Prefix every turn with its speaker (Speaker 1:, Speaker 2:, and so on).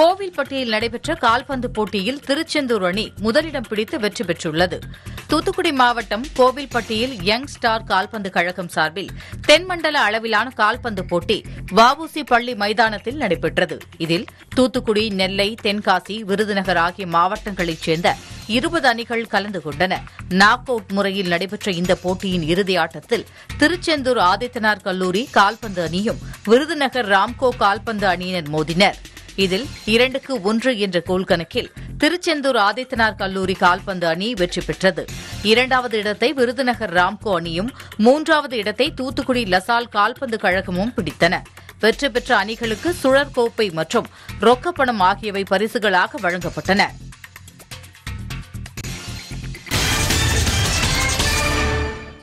Speaker 1: கோவில்பட்டியில் நடைபெற்ற கால்பந்து போட்டியில் திருச்செந்தூர் அணி முதலிடம் பிடித்து வெற்றி பெற்றுள்ளது தூத்துக்குடி மாவட்டம் கோவில்பட்டியில் யங் ஸ்டார் கால்பந்து கழகம் சார்பில் தென்மண்டல அளவிலான கால்பந்து போட்டி வஉசி பள்ளி மைதானத்தில் நடைபெற்றது இதில் தூத்துக்குடி நெல்லை தென்காசி விருதுநகர் ஆகிய மாவட்டங்களைச் சேர்ந்த இருபது அணிகள் கலந்து கொண்டன நாக் அவுட் முறையில் நடைபெற்ற இந்த போட்டியின் இறுதி ஆட்டத்தில் திருச்செந்தூர் ஆதித்தனார் கல்லூரி கால்பந்து அணியும் விருதுநகர் ராம்கோ கால்பந்து அணியினர் மோதினர் இதில் இரண்டுக்கு ஒன்று என்ற கோல் கணக்கில் திருச்செந்தூர் ஆதித்தனார் கல்லூரி கால்பந்து அணி வெற்றி பெற்றது இரண்டாவது இடத்தை விருதுநகர் ராம்கோ அணியும் மூன்றாவது இடத்தை தூத்துக்குடி லசால் கால்பந்து கழகமும் பிடித்தன வெற்றி பெற்ற அணிகளுக்கு சுழற் கோப்பை மற்றும் ரொக்கப்பணம் ஆகியவை பரிசுகளாக வழங்கப்பட்டன